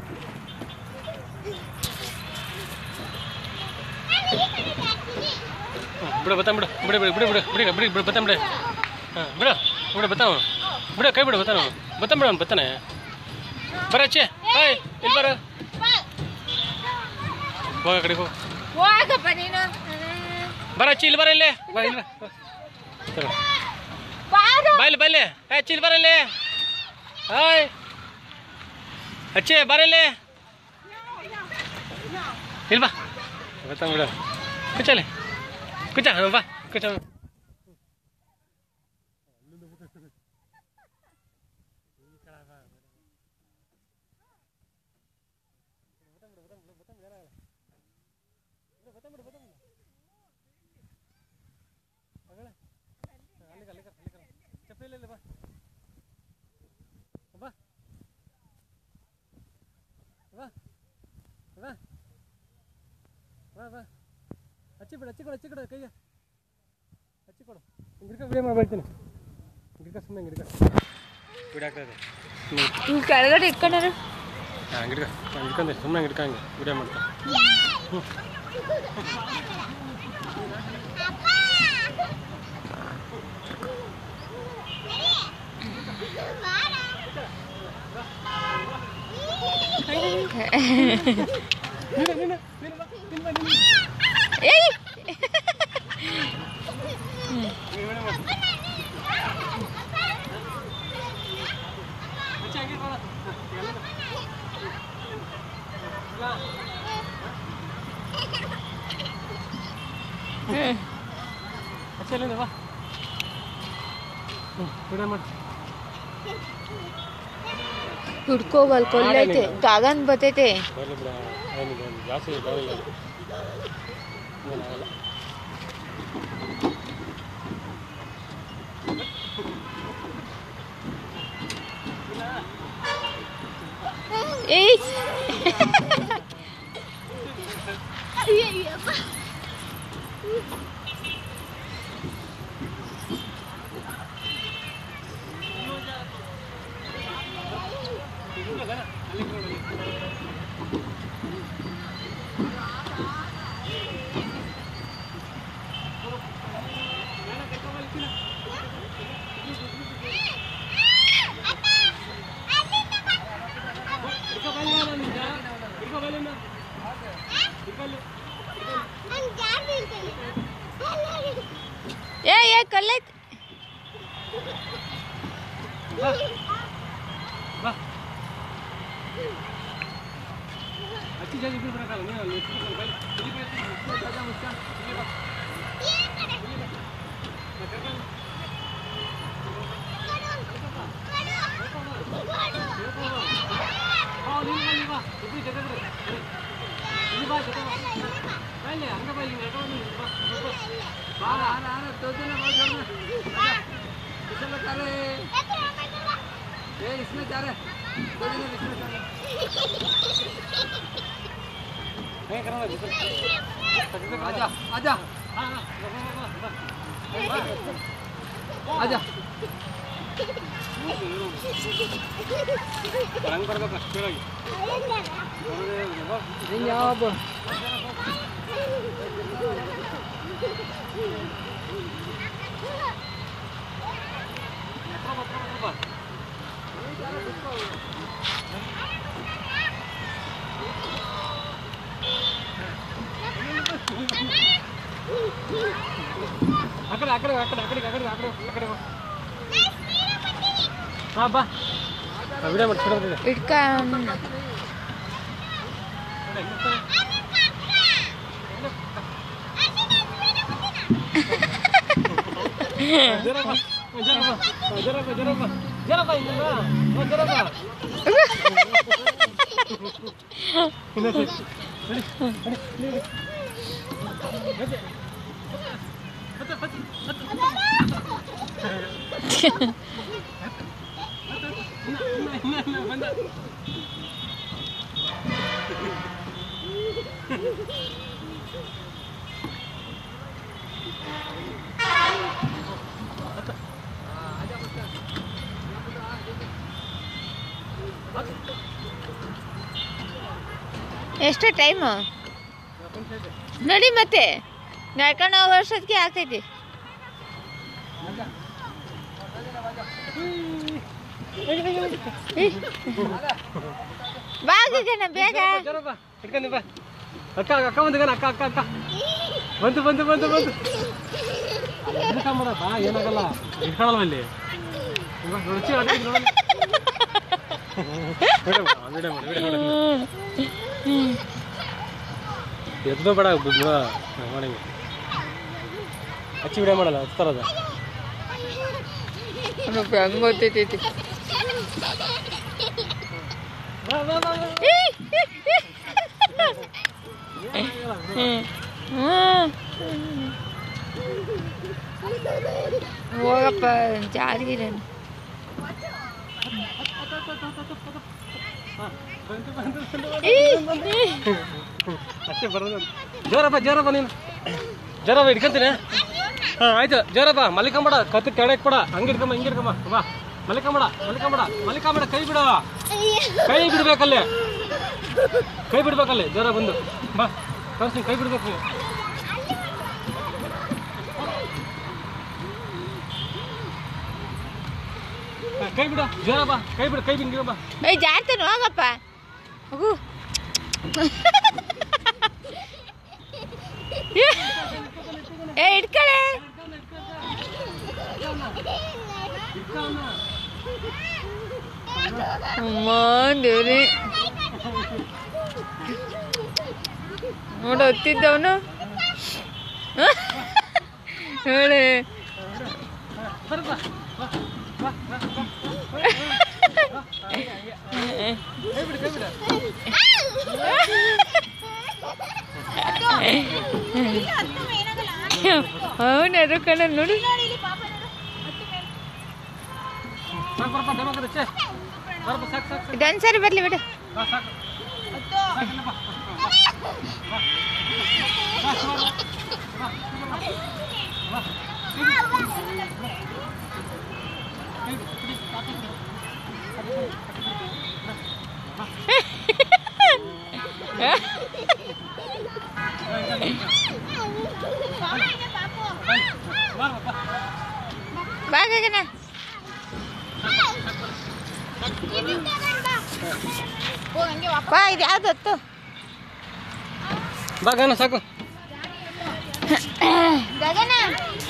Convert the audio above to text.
ಬಿಡು ಬತ್ತಾನ ಬಿಡು ಬಿಡು ಬಿಡು ಬಿಡು ಬಿಡು ಬಿಡು ಬಿಡು ಬಿಡು ಬತ್ತಾನ ಬಿಡು ಹಾಂ ಬಿಡು ಬಿಡು ಬತ್ತಾವ ಬಿಡು ಕೈ ಬಿಡು ಬತ್ತಾನ ಬತ್ತಾನ ಬಿಡು ಅವ್ನು ಬತ್ತಾನೆ ಬರ ಅಚ್ಚೆ ಹಾಯ್ ಇಲ್ಲಿ ಬರ ಹೋಗ ಕಡೆಗೆ ಹೋಗು ಹೋಗಪ್ಪ ನೀನು ಬರ ಅಚ್ಚಿ ಇಲ್ಲಿ ಬರ ಇಲ್ಲಿ ಬಾ ಇಲ್ಲಿ ಬಾ ಸರಿ ಬಾರು ಬಾಯ್ಲಿ ಬಾಯ್ಲಿ ಏ ಅಚ್ಚಿ ಇಲ್ಲಿ ಬರ ಇಲ್ಲಿ ಹಾಯ್ ಅಚ್ಚಿ ಬರ ಇಲ್ಲಿ ಇಲ್ಲಿ ಬಾ ಬತ್ತಾನ ಬಿಡು ಕುಚ್ಚಲ್ಲಿ ಕುಚ್ಚ ಹಾಂ ಬಾ ಕುಚ್ಚ ಚಪ್ಪಲಿ ಬಾ ಬಾ ಬಾ ಬಾ ಬಾ ಬಾ ಹಚ್ಚಿ ಬಿಡು ಹಚ್ಚಿ ಕೊಡು ಹಚ್ಚಿ ಕೊಡು ಕೈಗೆ ಹಚ್ಚಿ ಕೊಡು ಗಿಡಕ ವಿಡಿಯೋ ಮಾಡ್ಬಿಡ್ತೀನಿ ಗಿಡಕ ಸುಮ್ಮನೆ ಗಿಡಕ ವಿಡಿಯೋ ಆಗ್ತಾ ಇದೆ ಇಲ್ಲಿ ಕೆಳಗಡೆ ಇಟ್ಕೊಂಡ್ರು ಹಾಂ ಗಿಡಕ ಗಿಡ್ಕಂದೆ ಸುಮ್ಮನೆ ಗಿಡಕ ಹಂಗೆ ವಿಡಿಯೋ ಮಾಡ್ತಾ ನೀನು ನೀನು ನೀನು ಬಾ ನೀನು ಬಾ ನೀನು ಏಯ್ ನೀನು ವಿಡಿಯೋ ಮಾಡು ಹಚ್ಚಿ ಹಂಗೆ ಬಾ ಹ್ಮ್. ಹಚ್ಚಿ ಅಲ್ಲಿಂದ ಬಾ ಹ್ಞೂ ವಿಡಿಯೋ ಮಾಡಿ ಹುಡ್ಕೋಗಲ್ ಕೊಲ್ಲೈತೆ ಗಾಗನ್ ಬತ್ತೈತೆ ಬರಲಿ ಬಿಡ ಏನಿದೆ ಜಾಸ್ತಿ ಬರಲ್ಲ ಏನಾಗಲ್ಲ ಏಯ್ ಏ ಏ ಕಲ್ಲೈತೆ ಬಾ ಹಚ್ಚಿ ಜಾಸ್ತಿ ಇಬ್ಬರು ಬರೋಕ್ಕಲ್ಲ ನೀವು ಅಲ್ಲಿ ಎತ್ಕೊಂಡು ಬೈ ಇಲ್ಲಿ ಬೈ, ಇಲ್ಲಿ ಜಾಗ ಮುಚ್ಕ, ಇಲ್ಲಿ ಬಾ. ಇಲ್ಲಿ ಬಾ. ಬಾ, ಕರ್ಕೊಂಡು. ಹಾ, ನೀನು ಬಾ, ನೀನು ಬಾ. ಇಬ್ರು ಜೊತೆ ಇರು. ಇಲ್ಲಿ. ಇಲ್ಲಿ ಬಾ, ಜೊತೆ ಬಾ. ಬಾ ಇಲ್ಲಿ, ಹಂಗೆ ಬಾ, ಇಲ್ಲಿ ನಡ್ಕೊಂಡು ಬಾ, ಬಾ, ಬಾ. ಬಾ, ಬಾ, ಆನ, ಆನ, ತೋರ್ಸಲ್ಲ, ಬಾ, ಜೋರ್ನ. ಬಾ. इसमें जा रहे ए इसमें जा रहे दो दिन इसमें जा रहे नहीं करना आजा आजा आजा रंग कर दो केಳಗೆ ಹಿಂಗೆ ಯಾವ ಅಕಡೆ ಅಕಡೆ ಅಕಡೆ ಅಕಡೆ ಅಕಡೆ ಅಕಡೆ ಅಕಡೆ ಬಾ ಹಾಂ ಬಾ ವಿಡಿಯೋ ಮಾಡಿ ಬಿಡೋದಿದೆ ಇಟ್ಕ ಜರಬ ಜರಬ ಜರಬ ಜರಬ ಜರಬ ಇಲ್ಲ ಜರಬ ಇನ್ನೊಂದ್ಸತಿ ನಡಿ ನಡಿ ನಡಿ ಮತ್ತೆ ಮತ್ತೆ ಮತ್ತೆ ಇನ್ನ ಇನ್ನ ಬಂದ ಎಷ್ಟು ಟೈಮು ನೋಡಿ ಮತ್ತೆ ನಡ್ಕೊಂಡು ಹೋಗೋ ವರ್ಷಕ್ಕೆ ಆಗ್ತೈತಿ ಬಾಗಿಗಣ ಬೇಗ ಜರ ಬಾ ಹಿಡ್ಕೊಂಡು ಬಾ ಅಕ್ಕ ಅಕ್ಕ ಒಂದು ಗಣ ಅಕ್ಕ ಅಕ್ಕ ಅಕ್ಕ ಬಂತು ಬಂತು ಬಂತು ಬಂತು ಹಿಡ್ಕೊಂಬಿಡ ಬಾ ಏನಾಗಲ್ಲ ಹಿಡ್ಕೊಳಲ್ವ ಇಲ್ಲಿ ಇವಾಗ ರುಚಿ ಹೊಡ್ತಿದ್ ನೋಡು. ವಿಡಿಯೋ ಮಾಡು, ವಿಡಿಯೋ ಮಾಡು, ವಿಡಿಯೋ ಮಾಡು. ಎದ್ದು ಬೇಡ ಬಿಡು ಮಾಡಿ ಹಚ್ಚಿ ವಿಡಿಯೋ ಮಾಡಲ್ಲ ಹಚ್ತಾರದ ಹೆಂಗ್ ಗೊತ್ತೈತಿ ಬಾ ಬಾ ಬಾ ಬಾ. ಹೋಗಪ್ಪ ಜಾರಿಗಿರ ಹಾ, ಬಂತು ಬಂತು ಬಂತು ಅಷ್ಟೇ ಬರೋದು ಜೋರಪ್ಪ ಜೋರಪ್ಪ ನೀನು ಜೋರಪ್ಪ ಹಿಡ್ಕೊಂತೀನಿ ಹಾಂ ಆಯ್ತು ಜೋರಪ್ಪ ಮಲ್ಲಿಕಂಬೇಡ ಕತ್ತು ಕೆಳಗೆ ಕೊಡ ಹಂಗೆ ಹಿಡ್ಕೊಂಬ ಹಿಂಗೆ ಹಿಡ್ಕೊಂಬ ಬಾ ಮಲ್ಲಿಕಂಬೇಡ ಮಲ್ಲಿಕಂಬೇಡ ಮಲ್ಲಿಕಂಬೇಡ ಕೈ ಬಿಡು ಕೈ ಬಿಡ್ಬೇಕಲ್ಲಿ ಕೈ ಬಿಡ್ಬೇಕಲ್ಲಿ ಜೋರ ಬಂದು ಬಾ ಕಳ್ಸಿ ಕೈ ಬಿಡ್ಬೇಕು ನೀವು ಹಾ, ಕೈ ಬಿಡು ಜೋರ ಬಾ ಕೈ ಬಿಡು ಕೈ ಬಿಂಗಿರ ಬಾ ಏಯ್ ಜಾರ್ತಾನೆ ಹೋಗಪ್ಪ ಹೋಗು ಏ ಇಟ್ಕಳೆ ಅಮ್ಮ ದೇವ್ರಿ ನೋಡು ಹೊತ್ತಿದ್ದವನು ಹೇಳಿ ಬರಪ್ಪ ಬಾ ಬಾ ಬಾ ಬಾ ಕೈ ಬಿಡು ಕೈ ಬಿಡು ಅವನು ಯಾರು ಕಣ ನೋಡು ಸಾಕು ಬರಪ್ಪ ದಮಕದ ಛೇ ಬರಪ್ಪ ಸಾಕು ಸಾಕು ಸಾಕು ಇದೊಂದ್ಸರಿ ಬರ್ಲಿ ಬಿಡು ಬಾ ಸಾಕು ಸಾಕಿಲ್ಲಪ್ಪ ಬಾ ಬರಪ್ಪ ಬಾ ಗಗನ ಬಾ ಇದು ಯಾವ್ದು ಹೊತ್ತು ಬಾ ಗನ ಸಾಕು ಗಗನ